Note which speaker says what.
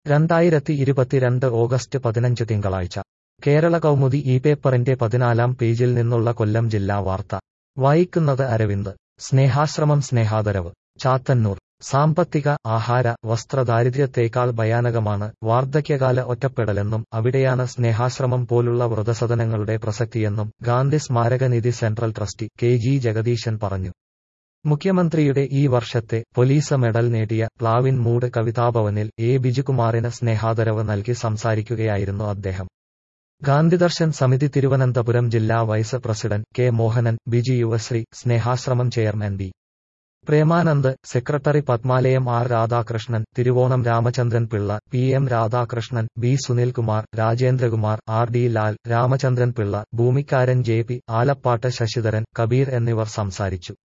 Speaker 1: രണ്ടായിരത്തി ഇരുപത്തിരണ്ട് ഓഗസ്റ്റ് പതിനഞ്ച് തിങ്കളാഴ്ച കേരള കൗമുദി ഈ പേപ്പറിന്റെ പതിനാലാം പേജിൽ നിന്നുള്ള കൊല്ലം ജില്ലാ വാർത്ത വായിക്കുന്നത് അരവിന്ദ് സ്നേഹാശ്രമം സ്നേഹാദരവ് ചാത്തന്നൂർ സാമ്പത്തിക ആഹാര വസ്ത്രദാരിദ്ര്യത്തേക്കാൾ ഭയാനകമാണ് വാർദ്ധക്യകാല ഒറ്റപ്പെടലെന്നും അവിടെയാണ് സ്നേഹാശ്രമം പോലുള്ള വൃതസദനങ്ങളുടെ പ്രസക്തിയെന്നും Gandhi Smarakanidhi central trustee K G Jagadeesan പറഞ്ഞു മുഖ്യമന്ത്രിയുടെ ഈ വർഷത്തെ പൊലീസ് മെഡൽ നേടിയ പ്ലാവിൻ മൂട് കവിതാഭവനിൽ എ ബിജുകുമാറിന് സ്നേഹാദരവ് നൽകി സംസാരിക്കുകയായിരുന്നു അദ്ദേഹം ഗാന്ധിദർശൻ സമിതി തിരുവനന്തപുരം ജില്ലാ vice president K Mohanan Biji Yuvasree Snehashramam chairman B Premanand secretary Pathmalayam R Radhakrishnan Thiruvonam Ramachandran Pillai P M Radhakrishnan B Sunilkumar Rajendrakumar R D Lal Ramachandran Pillai Bhoomikkaran J P Alappatt Sasidharan Kabeer എന്നിവർ സംസാരിച്ചു